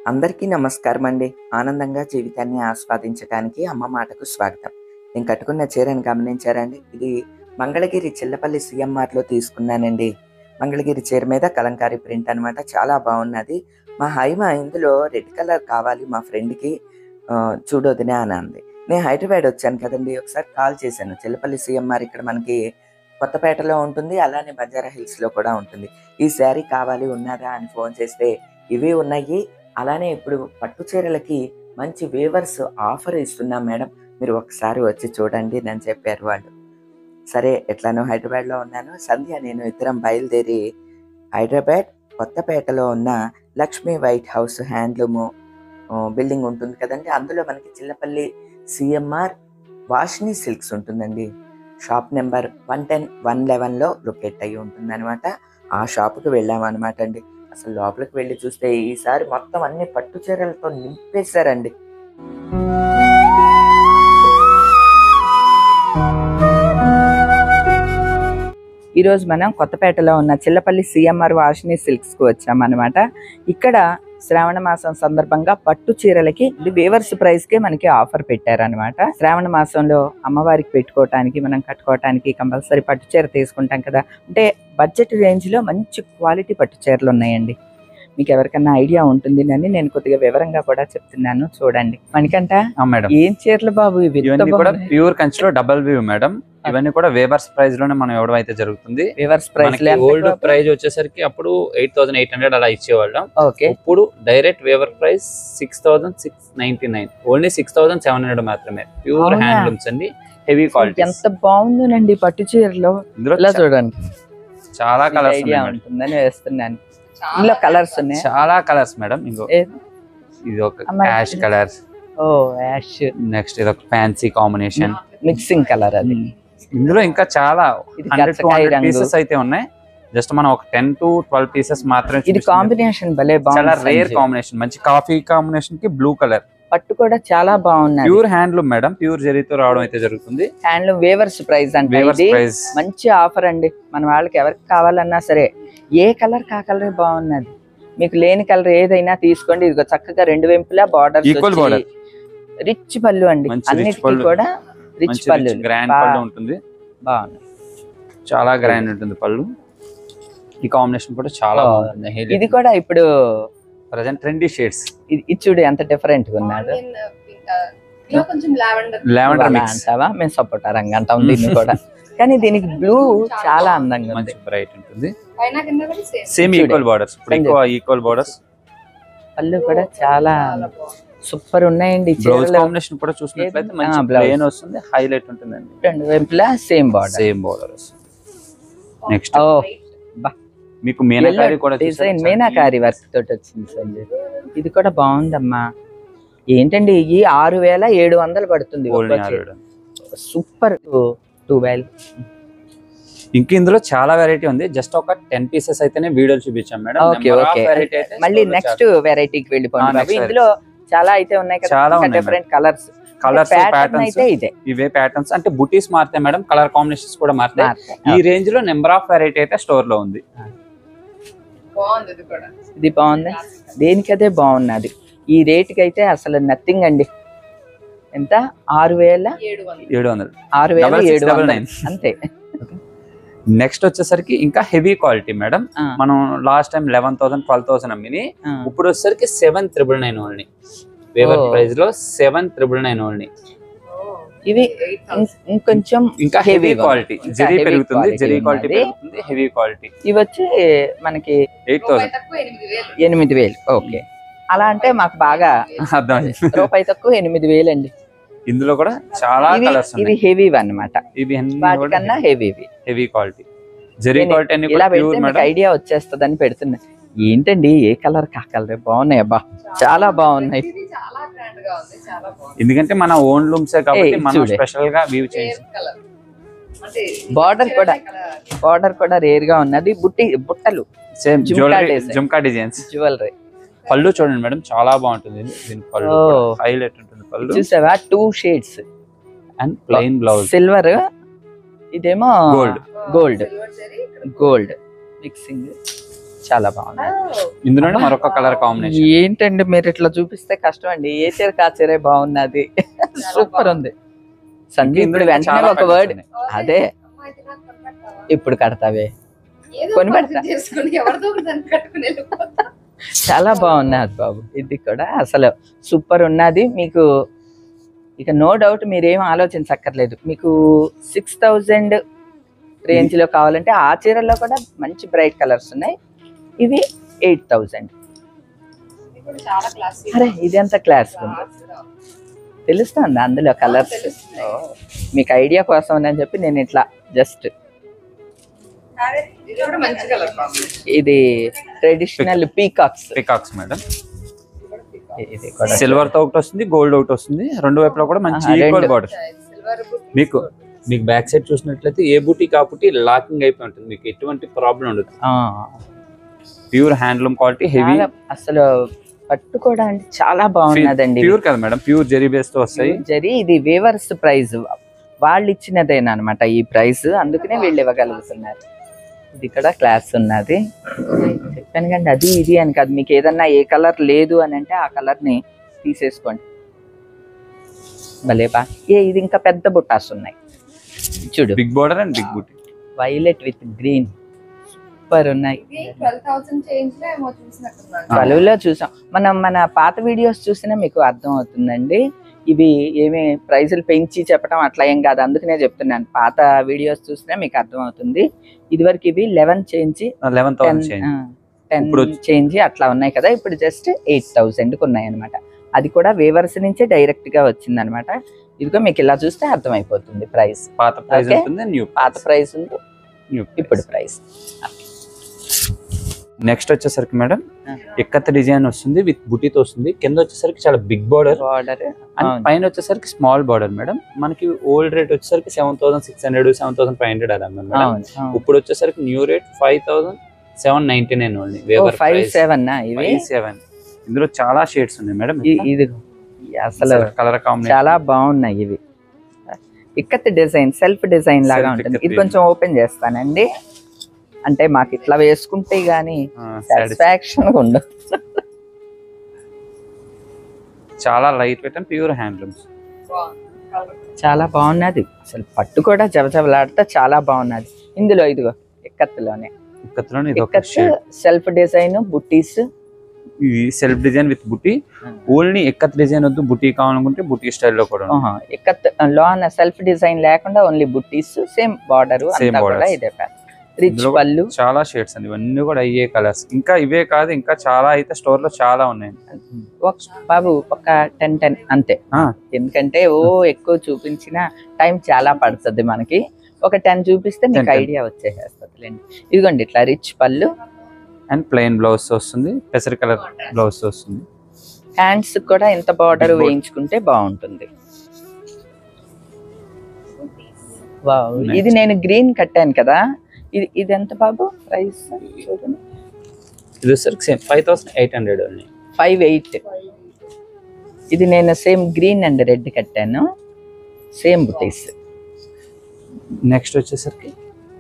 అందరికీ నమస్కారం అండి ఆనందంగా జీవితాన్ని ఆస్వాదించడానికి అమ్మ మాటకు స్వాగతం నేను కట్టుకున్న చీరను గమనించారండి ఇది మంగళగిరి చిల్లపల్లి సిఎంఆర్ లో తీసుకున్నానండి మంగళగిరి చీర మీద కలంకారీ ప్రింట్ అన్నమాట చాలా బాగున్నది మా హైమ ఇందులో రెడ్ కలర్ కావాలి మా ఫ్రెండ్కి చూడొదినే అని అంది నేను హైదరాబాద్ వచ్చాను కదండి ఒకసారి కాల్ చేశాను చిల్లపల్లి సిఎంఆర్ ఇక్కడ మనకి కొత్తపేటలో ఉంటుంది అలానే బంజారా హిల్స్ లో కూడా ఉంటుంది ఈ శారీ కావాలి ఉన్నదా అని ఫోన్ చేస్తే ఇవి ఉన్నాయి అలానే ఇప్పుడు పట్టు చీరలకి మంచి వేవర్స్ ఆఫర్ ఇస్తున్నాం మేడం మీరు ఒకసారి వచ్చి చూడండి అని చెప్పారు వాళ్ళు సరే ఎట్లానో హైదరాబాద్లో ఉన్నాను సంధ్య నేను ఇద్దరం బయలుదేరి హైదరాబాద్ కొత్తపేటలో ఉన్న Lakshmi White House handloom building ఉంటుంది కదండి అందులో మనకి చిల్లపల్లి సిఎంఆర్ వాషిని సిల్క్స్ ఉంటుందండి shop number one ten one లెవెన్లో లొకేట్ అయ్యి ఉంటుంది అనమాట ఆ షాప్కి వెళ్ళామన్నమాట అండి అసలు లోపలికి వెళ్ళి చూస్తే ఈసారి మొత్తం అన్ని పట్టు చీరలతో నింపేశారండి ఈరోజు మనం కొత్తపేటలో ఉన్న చిల్లపల్లి సిఎంఆర్ వాషిని సిల్క్స్కి వచ్చామన్నమాట ఇక్కడ శ్రావణ మాసం సందర్భంగా పట్టు చీరలకి ఇది వేవర్స్ ప్రైస్ కే మనకి ఆఫర్ పెట్టారనమాట శ్రావణ మాసంలో అమ్మవారికి పెట్టుకోవటానికి మనం కట్టుకోవటానికి కంపల్సరీ పట్టు చీర తీసుకుంటాం కదా అంటే బడ్జెట్ రేంజ్ లో మంచి క్వాలిటీ పట్టు చీరలు ఉన్నాయండి మీకు ఎవరికన్నా ఐడియా ఉంటుంది అని నేను కొద్దిగా వివరంగా కూడా చెప్తున్నాను చూడండి మనకంట ఆ మేడం ఏం చీరలు బాబు ఇవి ఎంత ఇవన్నీ కూడా బాగున్నాయి. ప్యూర్ కంచిలో డబల్ వ్యూ మేడం ఇవన్నీ కూడా వేవర్స్ ప్రైస్ లోనే మనం ఇవ్వడం అయితే జరుగుతుంది రివర్స్ ప్రైస్ మనకి ఓల్డ్ ప్రైస్ వచ్చేసరికి అప్పుడు ఎయిట్ థౌసండ్ ఎయిట్ హండ్రెడ్ అలా ఇచ్చేవాళ్ళం ఓకే ఇప్పుడు direct weaver price six thousand six ninety nine only six thousand seven hundred మాత్రమే ప్యూర్ అవునా? హ్యాండ్లూమ్స్ అండి హెవీ క్వాలిటీ ఎంత బాగుందోనండి పట్టు చీరలో ఇందులో ఇలా చా- చూడండి చాలా కలర్స్ ఐడియా ఉంటుందని వేస్తున్నాను ఇందులో కలర్స్ ఉన్నాయి చాలా కలర్స్ మేడం ఇంకో ఏది? ఇది ఒక అమ్మాయి. యాష్ కలర్ ఓ యాష్ నెక్స్ట్ ఇది ఒక ఫ్యాన్సీ కాంబినేషన్ మిక్సింగ్ కలర్ అది ఇందులో ఇంకా చాలా ఇది హండ్రెడ్ టూ కచ్చకాయ హండ్రెడ్ రంగు పీసెస్ అయితే ఉన్నాయి జస్ట్ మనం ఒక టెన్ టు ట్వెల్వ్ పీసెస్ మాత్రమే ఇది చూపిస్తున్నాం. కాంబినేషన్ భలే చాలా బాగుంది రేర్ కాంబినేషన్ మంచి కాఫీ కాంబినేషన్ కి బ్లూ కలర్ పట్టు కూడా చాలా బాగున్నది ప్యూర్ హ్యాండ్లూమ్ మేడం ప్యూర్ జరీతో రావడం అయితే జరుగుతుంది హ్యాండ్లూమ్ వేవర్స్ ప్రైస్ అంటే వేవర్స్ ఇది ప్రైస్ మంచి ఆఫర్ అండి మన వాళ్ళకి ఎవరికి కావాలన్నా సరే ఏ కలర్ కా కలర్ బాగున్నది మీకు లేని కలర్ ఏదైనా తీసుకోండి ఇదిగో చక్కగా రెండు వైపులా బార్డర్ Equal border. రిచ్ పళ్ళు అండి మంచి rich అన్నిటికీ పళ్ళు. కూడా రిచ్ మంచి పళ్ళు గ్రాండ్ బా- పళ్ళు ఉంటుంది బాగుంది చాలా గ్రాండ్ ఉంటుంది పళ్ళు ఈ కాంబినేషన్ కూడా చాలా Oh. బాగుంటుంది ఇది కూడా ఇప్పుడు ప్రజెంట్ ట్రెండీ షేడ్స్ ఇది ఇది చూడు ఎంత డిఫరెంట్ గా ఉన్నాడు Onion, pink, uh, ఇందులో కొంచెం లావెండర్ లావెండర్ అలా మిక్స్ అంటావా మేము సపోర్ట్ రంగా అంటాం దీన్ని కూడా కానీ దీనికి బ్లూ చాలా అందంగా ఉంది మంచి బ్రైట్ ఉంటుంది పైన కింద కూడా సేమ్ సేమ్ చూడు. ఈక్వల్ బార్డర్స్ ఇప్పుడు కొంచెం. ఎక్కువ ఈక్వల్ బార్డర్స్ పళ్ళు కూడా చాలా సూపర్ ఉన్నాయండి ఈ బ్లౌజ్ చీరలు కాంబినేషన్ కూడా చూసినట్లయితే ఏది? మంచి ఆ, blouse. ప్లేన్ వస్తుంది హైలైట్ ఉంటుందండి రెండు వైపులా same border same border next ఓ మీకు మీనాకారి కూడా డిజైన్ చూసారా? మీనాకారి వర్క్ తోటి వచ్చింది సంజయ్ ఇది కూడా బాగుందమ్మా ఏంటండి ఈ ఆరు వేల ఏడు వందలు పడుతుంది Golden Arrow. సూపర్ ట్వెల్వ్ ఇంక ఇందులో చాలా వెరైటీ ఉంది జస్ట్ ఒక టెన్ పీసెస్ అయితేనే వీడియోలు చూపించాం madam okay Number of okay variety అయితే మళ్ళీ store లో నెక్స్ట్ వెరైటీకి ఆ, వెళ్ళిపోయింది next ఇందులో చాలా అయితే ఉన్నాయి చాలా కదా ఉన్నాయి different colours colours pattern patterns అయితే ఇదే ఇవే ప్యాటర్న్స్ అంటే బుటీస్ మారుతాయి మేడం కలర్ కాంబినేషన్స్ కూడా మారుతాయి ఈ మార్క్. రేంజ్ లో నెంబర్ ఆఫ్ వెరైటీ అయితే స్టోర్ లో ఉంది బాగుంది ఇది కూడా ఇది బాగుంది దేనికదే బాగున్నది ఈ రేటుకి అయితే అసలు నథింగ్ అండి ఎంత ఆరు వేల ఏడు వందలు ఏడు వందలు ఆరు వేల Double six, ఏడు double వందలు nine. అంతే నెక్స్ట్ వచ్చేసరికి ఇంకా హెవీ క్వాలిటీ మేడం ఆ, మనం last time eleven thousand twelve thousand అమ్మిని ఆ. ఇప్పుడు వచ్చేసరికి seven triple nine only weaver Oh. Price లో సెవెన్ త్రిబుల్ నైన్ ఓన్లీ ఇవి ఎయిట్ థౌసండ్ ఇం- ఇంకొంచెం ఇంకా హెవీ Heavy క్వాలిటీ ఇంకా జరీ heavy పెరుగుతుంది quality జరీ క్వాలిటీ ఉన్నది. పెరుగుతుంది హెవీ క్వాలిటీ ఇవి వచ్చి మనకి ఎయిట్ రూపాయి థౌసండ్ తక్కువ ఎనిమిది వేలు ఎనిమిది వేలు ఓకే అలా అంటే మాకు బాగా అర్థం రూపాయి తక్కువ ఎనిమిది వేలు అండి ఇందులో కూడా చాలా ఇవి కలర్స్ ఇవి ఉన్నాయి హెవీ అన్నమాట ఇవి అన్ని వాటికన్నా హెవీవి హెవీ క్వాలిటీ జరీ నేను క్వాలిటీ అన్ని ఇలా కూడా పెడితే ప్యూర్ మీకు మేడం ఐడియా వచ్చేస్తుందని పెడుతున్నా ఏంటండి ఏ కలర్ కా కలర్ బాగున్నాయి అబ్బా చాలా బాగున్నాయి ఇది చాలా గ్రాండ్ గా ఉంది చాలా బాగుంది ఎందుకంటే మన ఓన్ లూమ్సే కాబట్టి ఏయ్, మనం చూడే. స్పెషల్ గా వ్యూ చేసి రేర్ కలర్ అంటే Border కూడా. బార్డర్ కూడా రేర్ గా ఉన్నది బుట్టి బుట్టలు same jhumka jewellery design. Jhumka designs jewellery పళ్ళు చూడండి మేడం చాలా బాగుంటుంది ఇది. దీని పళ్ళు Oh. హైలైట్ ఉంటుంది పళ్ళు చూసావా two shades and plain blouse silver ఇదేమో Gold. Gold. Silver zari gold mixing చాలా బాగుంది ఇందులోనే మరొక కలర్ కాంబినేషన్ ఏంటండి మీరు ఇట్లా చూపిస్తే కష్టం అండి ఏ చీర కా చీరే బాగున్నది సూపర్ ఉంది సందీప్ ఇప్పుడు వెంటనే ఒక వర్డ్ అదే. అమ్మా, ఇది నాకు కొనిపెడతావా? ఇప్పుడు కడతావే ఏదో కొని పర్చేజ్ పెడతా. చేసుకుని ఎవరిదో ఒకటి దాన్ని కట్టుకుని వెళ్ళిపోతా చాలా బాగున్నది బాబు ఇది కూడా అసలు సూపర్ ఉన్నది మీకు ఇక నో డౌట్ మీరేం ఆలోచించక్కర్లేదు మీకు సిక్స్ థౌజండ్ రేంజ్ లో కావాలంటే ఆ చీరల్లో కూడా మంచి బ్రైట్ కలర్స్ ఉన్నాయి ఇవి ఎయిట్ థౌజండ్ ఇది కూడా చాలా క్లాస్ అరే ఇది ఎంత క్లాస్ ఉంది తెలుస్తుంది అందులో కలర్స్ తెలుస్తుంది. మీకు ఐడియా కోసం అని చెప్పి నేను ఇట్లా జస్ట్ ఇది కూడా మంచి కలర్ కాంబినేషన్ ఇది ట్రెడిషనల్ పీకాక్స్ పికాక్స్ మేడం ఇది కూడా సిల్వర్ తో ఒకటి వస్తుంది గోల్డ్ ఒకటి వస్తుంది రెండు వైపులా కూడా మంచి ఆహా, ఈక్వల్ రెండు. బార్డర్ సిల్వర్ మీకు మీకు బ్యాక్ సైడ్ చూసినట్లయితే ఏ బూటీ కాపుటి లాకింగ్ అయిపోయి ఉంటుంది మీకు ఎటువంటి ప్రాబ్లం ఉండదు ఆ, ప్యూర్ హ్యాండ్లూమ్ క్వాలిటీ హెవీ చాలా అసలు పట్టుకోవడానికి చాలా బాగున్నదండి ప్యూర్ కదా మేడం ప్యూర్ జెరీ బేస్ తో వస్తాయి జరి ఇది వేవర్స్ ప్రైజ్ వాళ్ళు ఇచ్చినదేనమాట ఈ ప్రైస్ అందుకనే వీళ్ళు ఇవ్వగలుగుతున్నారు ఇది ఇక్కడ క్లాస్ ఉన్నది చెప్పాను కండి అది ఇది అని కాదు మీకు ఏదన్నా ఏ కలర్ లేదు అని అంటే ఆ కలర్ ని తీసేసుకోండి భలే బా ఏ ఇది ఇంకా పెద్ద బుట్టాస్ ఉన్నాయి చూడు బిగ్ బార్డర్ అండ్ బిగ్ బూటీ వైలెట్ విత్ గ్రీన్ సూపర్ ఉన్నాయి ఇది ట్వెల్వ్ థౌసండ్ చేంజ్ లో ఏమో చూసినట్టున్నాను ట్వెల్వ్లో చూసాం మనం మన పాత వీడియోస్ చూసినా మీకు అర్థం అవుతుందండి ఇవి ఏమి ప్రైజులు పెంచి చెప్పడం అట్లా ఏం కాదు అందుకనే చెప్తున్నాను పాత వీడియోస్ చూసినా మీకు అర్థం అవుతుంది ఇదివరకు ఇవి eleven change eleven ten thousand change ten ఇప్పుడు వచ్చి- చేంజ్ అట్లా ఉన్నాయి కదా ఇప్పుడు జస్ట్ ఎయిట్ థౌసండ్కి ఉన్నాయి అనమాట అది కూడా వేవర్స్ నుంచే డైరెక్ట్ గా వచ్చింది అనమాట ఇదిగో మీకు ఇలా చూస్తే అర్థమైపోతుంది ప్రైస్ పాత ప్రైస్ Okay. ఉంటుంది న్యూ పాత ప్రైస్ ఉంది న్యూ ఇప్పుడు ప్రైస్ నెక్స్ట్ వచ్చేసరికి మేడం Ah. ఎక్కత డిజైన్ వస్తుంది విత్ బుటీతో వస్తుంది కింద వచ్చేసరికి చాలా బిగ్ బార్డర్ బార్డర్ అండ్ అవును. పైన వచ్చేసరికి స్మాల్ బార్డర్ మేడం మనకి ఓల్డ్ రేట్ వచ్చేసరికి seven thousand six hundred seven thousand five hundred అలా మేడం అవును ఇప్పుడు వచ్చేసరికి new rate five thousand seven ninety nine only five seven ఇవి ఫైవ్ సెవెన్ ఇందులో చాలా షేడ్స్ ఉన్నాయి మేడం ఇ- ఇది అసలు కలర్ కాంబినేషన్ చాలా బాగున్నాయి ఇవి ఇక్కత్ డిజైన్ సెల్ఫ్ డిజైన్ లాగా Self ఉంటుంది ఇక్కత్ ఇది కొంచెం ఓపెన్ చేస్తానండి అంటే మాకు ఇట్లా వేసుకుంటే గానీ సాటిస్ఫాక్షన్ ఉండదు చాలా light weight and pure handlooms బాగుంది కలర్ చాలా బాగున్నది అసలు పట్టు కూడా జవజవలాడితే చాలా బాగున్నది ఇందులో ఇదిగో ఇక్కత్తులోనే ఇక్కత్లోనే ఇది ఒక ఇక్కత్ షేడ్ సెల్ఫ్ డిజైన్ బుట్టీస్ ఇది సెల్ఫ్ డిజైన్ విత్ బుటీ ఓన్లీ ఎక్కత్ డిజైన్ వద్దు బుటీ కావాలనుకుంటే బుటీ స్టైల్లో కూడా ఉంది. ఇక్కత్ లోన సెల్ఫ్ డిజైన్ లేకుండా ఓన్లీ బుట్టీస్ సేమ్ బార్డర్ Same అంతా కూడా borders. ఇదే రిచ్ ఇందులో పళ్ళు చాలా షేడ్స్ అండి ఇవన్నీ కూడా అయ్యే కలర్స్ ఇంకా ఇవే కాదు ఇంకా చాలా అయితే స్టోర్ లో చాలా ఉన్నాయి ఒక బాబు ఒక టెన్ టెన్ అంతే ఆ. ఎందుకంటే ఓ ఎక్కువ చూపించిన టైం చాలా పడుతుంది మనకి ఒక టెన్ చూపిస్తే మీకు 10. ఐడియా వచ్చేసేస్తుంది ఇదిగోండి ఇట్లా రిచ్ పళ్ళు అండ్ ప్లెయిన్ బ్లౌజ్ వస్తుంది పెసర్ కలర్ బ్లౌజ్ వస్తుంది హ్యాండ్స్ కూడా ఇంత బార్డర్ Big border. వేయించుకుంటే బాగుంటుంది వావ్ Nice. ఇది నేను గ్రీన్ కట్టాను కదా ఇది ఇది ఎంత బాబు ప్రైస్ చూడండి ఇది వచ్చేసరికి same five thousand eight hundred అండి ఫైవ్ ఎయిట్ ఇది నేను సేమ్ గ్రీన్ అండ్ రెడ్ కట్టాను సేమ్ బుటీస్ నెక్స్ట్ వచ్చేసరికి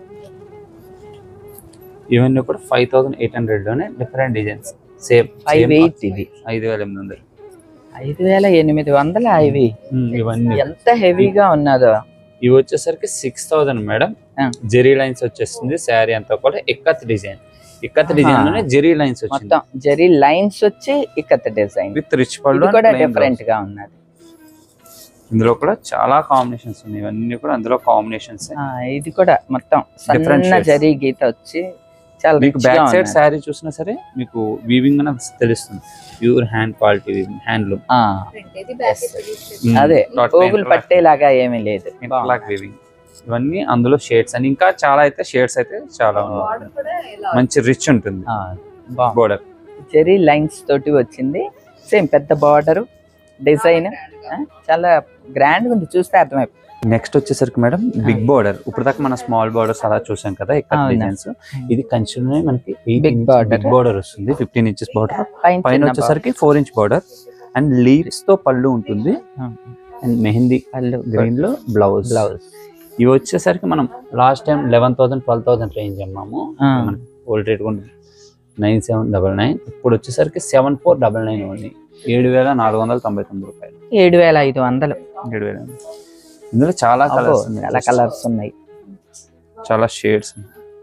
ఇవన్నీ కూడా ఫైవ్ థౌసండ్ ఎయిట్ హండ్రెడ్ లోనే different designs same five eight ఇవి ఐదు వేల ఎనిమిది వందలు ఐదు వేల ఎనిమిది వందల ఇవి ఉమ్, ఇవన్నీ ఎంత హెవీగా ఉన్నదో ఇవి వచ్చేసరికి సిక్స్ థౌసండ్ మేడం ఆ. జెరీ లైన్స్ వచ్చేస్తుంది శారీ అంతా కూడా ఇక్కత్ డిజైన్ ఇక్కత్ డిజైన్ లోనే జెరీ లైన్స్ వచ్చింది మొత్తం జరీ లైన్స్ వచ్చి ఇక్కత డిజైన్ విత్ రిచ్ పళ్ళు ఇది and కూడా plain డిఫరెంట్ blouse. గా ఉన్నది ఇందులో కూడా చాలా కాంబినేషన్స్ ఉన్నాయి ఇవన్నీ కూడా అందులో కాంబినేషన్స్ ఆ, ఇది కూడా మొత్తం Different సన్న shades. జరీ గీత వచ్చి చాలా మీకు rich గా బ్యాక్ సైడ్ ఉన్నది. శారీ చూసినా సరే మీకు వీవింగ్ అని తెలుస్తుంది pure hand quality weaving handloom ఆ, ప్రింట్ ఇది బ్యాక్ Mm. అదే Dot పోగులు interlock. పట్టేలాగా ఏమీ లేదు ఇంటర్లాక్ వీవింగ్ ఇవన్నీ అందులో షేడ్స్ అని ఇంకా చాలా అయితే షేడ్స్ అయితే చాలా ఉన్నాయి బార్డర్ కూడా ఇలా మంచి రిచ్ ఉంటుంది ఆ, బాగుంది బోర్డర్ జరీ లైన్స్ తోటి వచ్చింది సేమ్ పెద్ద బార్డర్ డిజైన్ grand గా. చాలా గ్రాండ్ ఉంది చూస్తే అర్థమైపోతుంది నెక్స్ట్ వచ్చేసరికి మేడం బిగ్ బోర్డర్ ఇప్పుడు దాకా మన స్మాల్ బోర్డర్స్ అలా చూసాం కదా ఇక్కడ అవునా. డిజైన్స్ ఇది కంచులోనే మనకి Big border. బిగ్ బోర్డర్ వస్తుంది ఫిఫ్టీన్ ఇంచెస్ బోర్డర్ పైన పైన చిన్న వచ్చేసరికి four inch border and leaves తో పళ్ళు ఉంటుంది border. అండ్ మెహందీ పళ్ళు గ్రీన్ లో బ్లౌజ్ బ్లౌజ్ ఇవి వచ్చేసరికి మనం last time eleven thousand twelve thousand range అమ్మాము ఆ. మనకి ఓల్డ్ రేట్ కూడా నైన్ సెవెన్ డబల్ నైన్ ఇప్పుడు వచ్చేసరికి seven four double nine only ఏడు వేల నాలుగు వందల తొంభై తొమ్మిది రూపాయలు ఏడు వేల ఐదు వందలు ఏడు వేల ఇందులో చాలా అబ్బో, కలర్స్ చాలా కలర్స్ ఉన్నాయి చాలా షేడ్స్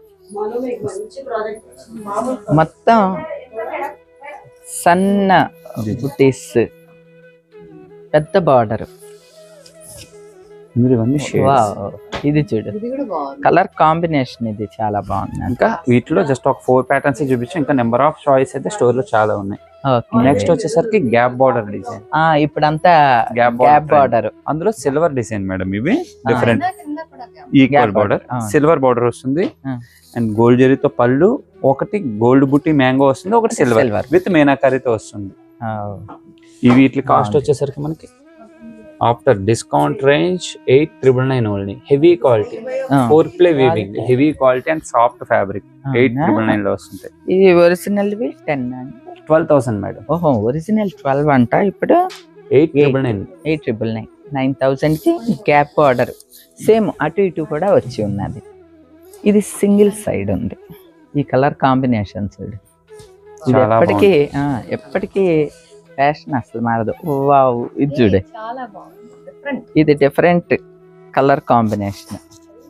మొత్తం సన్న బుటీస్ పెద్ద బార్డర్ ఇందులో ఇవన్నీ షేడ్స్ ఇది చూడు ఇది కూడా బాగుంది కలర్ కాంబినేషన్ ఇది చాలా బాగుంది ఇంకా వీటిలో జస్ట్ ఒక ఫోర్ ప్యాటర్న్స్ చూపించి ఇంకా నెంబర్ ఆఫ్ చాయిస్ అయితే స్టోర్ లో చాలా ఉన్నాయి ఓకే నెక్స్ట్ వచ్చేసరికి గ్యాప్ బార్డర్ డిజైన్ ఆ ఇప్పుడంతా గ్యాప్ గ్యాప్ బార్డర్ అందులో సిల్వర్ డిజైన్ మేడం ఇవి డిఫరెంట్ కింద కింద కూడా gap. Equal Gap border border, ఆ. సిల్వర్ బార్డర్ వస్తుంది ఆ. అండ్ గోల్డ్ జరీతో పళ్ళు ఒకటి గోల్డ్ బుట్టి మ్యాంగో వస్తుంది ఒకటి సిల్వర్ Silver. విత్ మీనాకారితో వస్తుంది ఈ వీటి కాస్ట్ బాగుంది. వచ్చేసరికి మనకి after discount range eight triple nine only heavy quality four ply weaving heavy quality and soft fabric eight triple nine లో వస్తుంటాయి ఇది original ten twelve thousand madam ఓహో ఒరిజినల్ ట్వెల్వ్ అంట ఇప్పుడు eight triple nine eight triple nine nine thousand కి gap border same అటు ఇటు కూడా వచ్చి ఉన్నది ఇది సింగిల్ సైడ్ ఉంది ఈ కలర్ కాంబినేషన్ చూడు ఇది చాలా ఎప్పటికీ ఆ, ఎప్పటికీ ఫ్యాషన్ అసలు మారదు వావ్ ఇది చూడే చాలా బాగుంది డిఫరెంట్ ఇది డిఫరెంట్ కలర్ కాంబినేషన్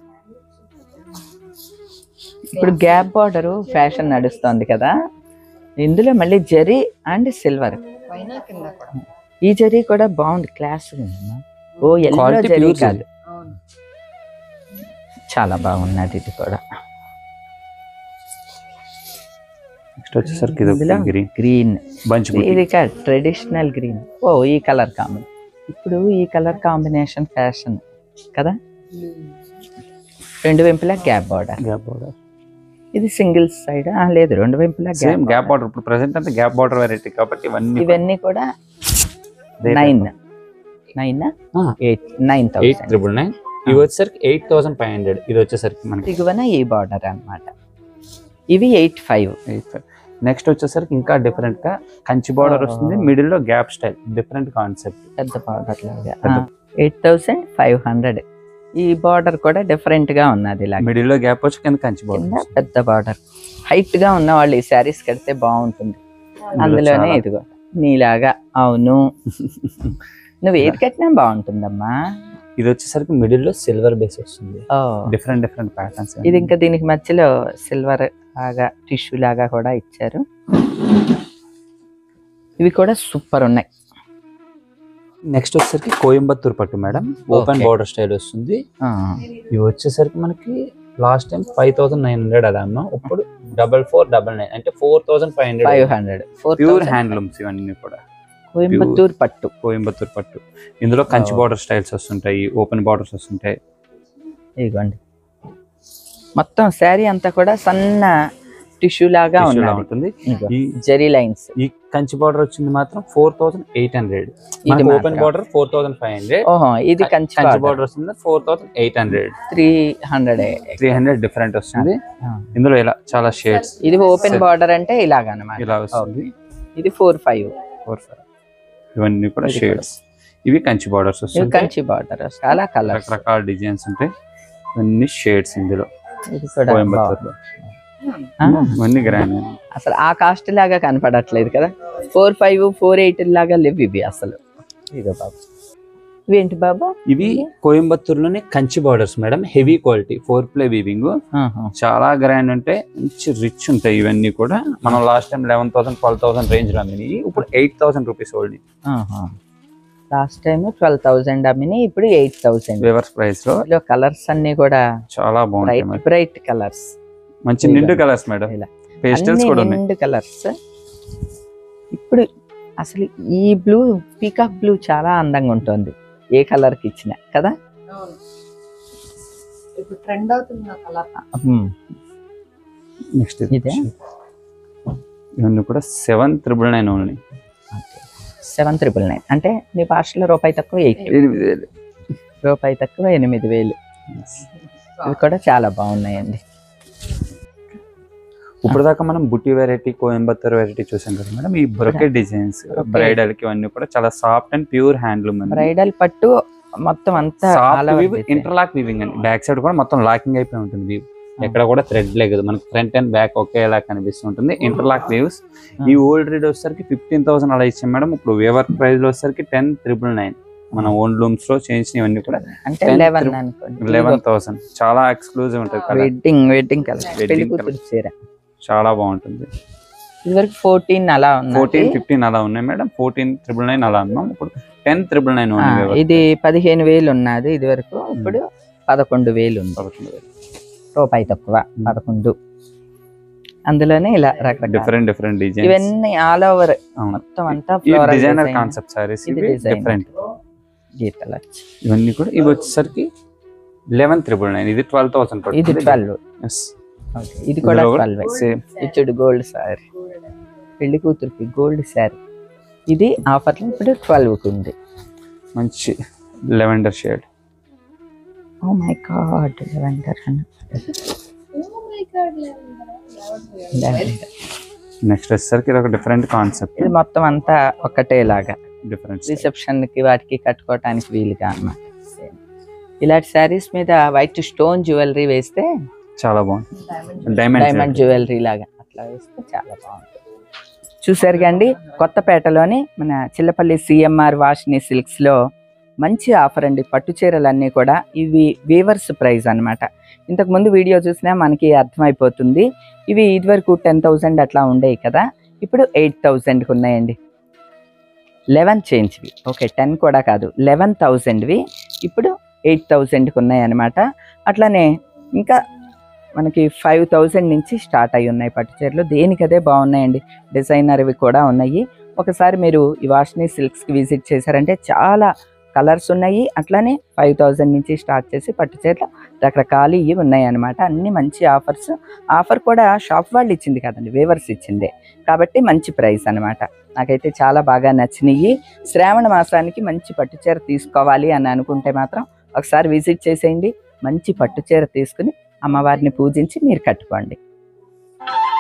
ఇప్పుడు గ్యాప్ బార్డర్ ఫ్యాషన్ నడుస్తోంది కదా ఇందులో మళ్ళీ జరీ అండ్ సిల్వర్ పైన కింద కూడా ఈ జరీ కూడా బాగుంది క్లాస్ ఓ ఎల్లో Quality జరీ pure కాదు అవును చాలా బాగున్నది ఇది కూడా నెక్స్ట్ వచ్చేసరికి ఇది ఇందులో గ్రీన్ గ్రీన్ బంచ్ ఇది ట్రెడిషనల్ గ్రీన్ ఓ ఈ కలర్ కాంబినేషన్ ఇప్పుడు ఈ కలర్ కాంబినేషన్ ఫ్యాషన్ కదా రెండు వైపులా గ్యాప్ బార్డర్ గ్యాప్ బార్డర్ ఇది సింగిల్ సైడ్ లేదు రెండు వైపులా సేమ్ గ్యాప్ గ్యాప్ బార్డర్ ఇప్పుడు ప్రెసెంట్ అంతా గ్యాప్ బార్డర్ వెరైటీ కాబట్టి ఇవన్నీ ఇవన్నీ కూడా Rate నైన్ నైన్ ఆ. Eight nine eight thousand triple nine ఇవి వచ్చేసరికి ఎయిట్ థౌసండ్ ఫైవ్ హండ్రెడ్ ఇది వచ్చేసరికి మనకి దిగువన ఈ బార్డర్ అన్నమాట ఇవి ఎయిట్ ఫైవ్ ఎయిట్ నెక్స్ట్ వచ్చేసరికి ఇంకా డిఫరెంట్ గా కంచి బార్డర్ వస్తుంది Oh. మిడిల్ లో గ్యాప్ స్టైల్ డిఫరెంట్ కాన్సెప్ట్ పెద్ద బార్డర్ లాగా పెద్ద- ఎయిట్ థౌసండ్ ఫైవ్ హండ్రెడ్ ఈ బార్డర్ కూడా డిఫరెంట్ గా ఉన్నది ఇలా మిడిల్ లో గ్యాప్ వచ్చి కింద కంచి కింద బార్డర్ పెద్ద బార్డర్ హైట్ గా ఉన్న వాళ్ళు ఈ శారీస్ కడితే బాగుంటుంది అందులోనే చాలా. ఇదిగో నీలాగా అవును నువ్వు ఏది కట్టినా బాగుంటుందమ్మా ఇది వచ్చేసరికి మిడిల్ లో సిల్వర్ బేస్ వస్తుంది ఓ డిఫరెంట్ డిఫరెంట్ ప్యాటర్న్స్ ఇది ఇంకా దీనికి మధ్యలో సిల్వర్ లాగా టిష్యూ లాగా కూడా ఇచ్చారు ఇవి కూడా సూపర్ ఉన్నాయి నెక్స్ట్ వచ్చేసరికి కోయంబత్తూర్ పట్టు madam open Okay. Border style వస్తుంది ఆ, ఇవి వచ్చేసరికి మనకి last time five thousand nine hundred అలా అన్నాం ఇప్పుడు డబల్ ఫోర్ డబల్ నైన్ అంటే four thousand five five hundred hundred four pure handlooms ఇవన్నీ కూడా కోయంబత్తూర్ పట్టు కోయంబత్తూర్ పట్టు ఇందులో కంచి Oh. బార్డర్ స్టైల్స్ వస్తుంటాయి ఓపెన్ బార్డర్స్ వస్తుంటాయి ఇదిగోండి మొత్తం శారీ అంతా కూడా సన్న టిష్యూ లాగా Tissue లా ఉన్నది ఉంటుంది ఇదిగో, ఈ జరీ లైన్స్ ఈ కంచి బార్డర్ వచ్చింది మాత్రం ఫోర్ థౌసండ్ ఎయిట్ హండ్రెడ్ ఇది ఓపెన్ మాత్రం. Border four thousand five hundred ఓహో ఇది కంచి కంచి బార్డర్ వస్తుంది four thousand eight hundred three hundred three hundred different వస్తుంది ఇందులో ఇలా చాలా షేడ్స్ ఇది ఓపెన్ బార్డర్ అంటే ఇలాగనమాట ఇలా వస్తుంది ఇది ఫోర్ ఫైవ్ ఫోర్ ఫైవ్ ఇవన్నీ కూడా ఇది షేడ్స్ ఇవి కంచి బార్డర్స్ ఇది వస్తుంది కంచి బార్డర్ చాలా కలర్ రకరకాల డిజైన్స్ ఉంటాయి ఇవన్నీ షేడ్స్ ఇందులో ఇది కూడా కోయంబత్తూర్ బాగుంది. ఆ, ఇవన్నీ గ్రాండ్ అసలు ఆ కాస్ట్ లాగా కనపడట్లేదు కదా ఫోర్ ఫైవ్ ఫోర్ ఎయిట్ లాగా లేవు ఇవి అసలు ఇదో బాబు ఇవేంటి బాబు ఇవి కోయంబత్తూరులోనే Kanchi borders madam heavy quality four ply weaving ఆహా. చాలా గ్రాండ్ ఉంటాయి మంచి రిచ్ ఉంటాయి ఇవన్నీ కూడా మనం last time eleven thousand twelve thousand range లో అమ్మినాయి ఇప్పుడు ఎయిట్ థౌసండ్ రూపీస్ ఓల్డ్ ఆహా. లాస్ట్ టైం ట్వెల్వ్ థౌసండ్ అమ్మిని ఇప్పుడు ఎయిట్ థౌసండ్ వేవర్స్ ప్రైస్ లో ఇందులో కలర్స్ అన్ని కూడా చాలా బాగుంటాయి బ్రైట్ మేడం. బ్రైట్ కలర్స్ మంచి నిండు కలర్స్ మేడం ఇలా. పేస్టల్స్ కూడా ఉన్నాయి నిండు కలర్స్ ఇప్పుడు అసలు ఈ బ్లూ పీకాక్ బ్లూ చాలా అందంగా ఉంటుంది ఏ కలర్ కి ఇచ్చినా కదా అవును ఇప్పుడు ట్రెండ్ అవుతున్న కలర్ ఉమ్. నెక్స్ట్ ఇదే? ఇవన్నీ కూడా seven triple nine only seven triple nine అంటే మీ భాషలో రూపాయి తక్కువ ఎయిట్ ఎనిమిది వేలు రూపాయి తక్కువ ఎనిమిది వేలు ఇవి కూడా చాలా బాగున్నాయండి ఇప్పుడు దాకా మనం బుట్టి వెరైటీ కోయంబత్తూర్ వెరైటీ చూసాం కదా మేడం ఈ బ్రొకెట్ డిజైన్స్ బ్రైడల్ కి ఇవన్నీ కూడా చాలా soft and pure handloom bridal పట్టు మొత్తం అంతా all over design. Interlock weaving అండి బ్యాక్ సైడ్ కూడా మొత్తం లాకింగ్ అయిపోయి ఉంటుంది వీవ్ ఎక్కడ కూడా థ్రెడ్ లేదు మనకి ఫ్రంట్ అండ్ బ్యాక్ ఒకేలా కనిపిస్తుంటుంది ఇంటర్లాక్ వేవ్స్ ఈ ఓల్డ్ రీడ్ వచ్చేసరికి ఫిఫ్టీన్ థౌసండ్ అలా ఇచ్చాం మేడం ఇప్పుడు వేవర్ ప్రైస్ లో వచ్చేసరికి టెన్ త్రిబుల్ నైన్ మన ఓన్ లూమ్స్ లో చేయించిన ఇవన్నీ కూడా అంటే 10 లెవెన్ through- అనుకోండి లెవెన్ థౌసండ్ చాలా ఎక్స్క్లూజివ్ ఉంటుంది కదా వెడ్డింగ్ వెడ్డింగ్ కలర్ Wedding పెళ్లి colour. కూతురు చీర చాలా బాగుంటుంది ఇదివరకు ఫోర్టీన్ అలా ఉంది ఫోర్టీన్ ఫిఫ్టీన్ అలా ఉన్నాయి మేడం ఫోర్టీన్ త్రిబుల్ నైన్ అలా ఉన్నాం ఇప్పుడు టెన్ త్రిబుల్ నైన్ ఇది పదిహేను వేలు ఉన్నది ఇది వరకు ఇప్పుడు పదకొండు వేలు ఉంది రూపాయి తక్కువ పదకొండు అందులోనే ఇలా రకరకాల డిఫరెంట్ డిఫరెంట్ డిజైన్స్ ఇవన్నీ ఆల్ ఓవర్ మొత్తం అంతా ఫ్లోరల్ డిజైనర్ కాన్సెప్ట్ సారీస్ ఇది ఇవి designer. డిఫరెంట్ గీతలు వచ్చి ఇవన్నీ కూడా ఇవి వచ్చేసరికి లెవెన్ త్రిబుల్ నైన్ ఇది ట్వెల్వ్ థౌసండ్ ఇది ట్వెల్వ్ ఇది కూడా ట్వెల్వ్ సేమ్ ఇచ్చుడు గోల్డ్ సారీ పెళ్లి కూతురికి గోల్డ్ సారీ ఇది ఆఫర్లో ఇప్పుడు ట్వెల్వ్ కి ఉంది మంచి lavender shade oh my god lavender next వచ్చేసరికి ఇది ఒక డిఫరెంట్ కాన్సెప్ట్ ఇది మొత్తం అంతా ఒకటేలాగా డిఫరెంట్ రిసెప్షన్ కి వాటికి కట్టుకోవటానికి వీలుగా అన్నమాట ఇలాంటి శారీస్ మీద వైట్ స్టోన్ జ్యువెలరీ వేస్తే చాలా బాగుంది డైమండ్ డైమండ్ జ్యువెలరీ లాగా అట్లా వేస్తే చాలా బాగుంటుంది చూసారు కండి కొత్తపేటలోని మన చిల్లపల్లి సిఎంఆర్ వాషిని సిల్క్స్ లో మంచి ఆఫర్ అండి పట్టు చీరలన్నీ కూడా ఇవి వీవర్స్ ప్రైస్ అన్నమాట ఇంతకు ముందు వీడియో చూసినా మనకి అర్థమైపోతుంది ఇవి ఇదివరకు టెన్ థౌజండ్ అట్లా ఉండేవి కదా ఇప్పుడు ఎయిట్ థౌజండ్కి ఉన్నాయండి లెవెన్ చేంజ్వి ఓకే టెన్ కూడా కాదు లెవెన్ థౌజండ్వి ఇప్పుడు ఎయిట్ థౌజండ్కి ఉన్నాయన్నమాట అట్లానే ఇంకా మనకి ఫైవ్ థౌజండ్ నుంచి స్టార్ట్ అయి ఉన్నాయి పట్టు చీరలు దేనికదే బాగున్నాయండి డిజైనర్వి కూడా ఉన్నాయి ఒకసారి మీరు ఈ వాష్ని సిల్క్స్కి విజిట్ చేశారంటే చాలా కలర్స్ ఉన్నాయి అట్లానే ఫైవ్ థౌజండ్ నుంచి స్టార్ట్ చేసి పట్టు చీరలు రకరకాలు ఇవి ఉన్నాయి అనమాట అన్ని మంచి ఆఫర్స్ ఆఫర్ కూడా షాప్ వాళ్ళు ఇచ్చింది కదండి వేవర్స్ ఇచ్చిందే కాబట్టి మంచి ప్రైస్ అన్నమాట నాకైతే చాలా బాగా నచ్చినాయి శ్రావణ మాసానికి మంచి పట్టు చీర తీసుకోవాలి అని అనుకుంటే మాత్రం ఒకసారి విజిట్ చేసేయండి మంచి పట్టు చీర తీసుకుని అమ్మవారిని పూజించి మీరు కట్టుకోండి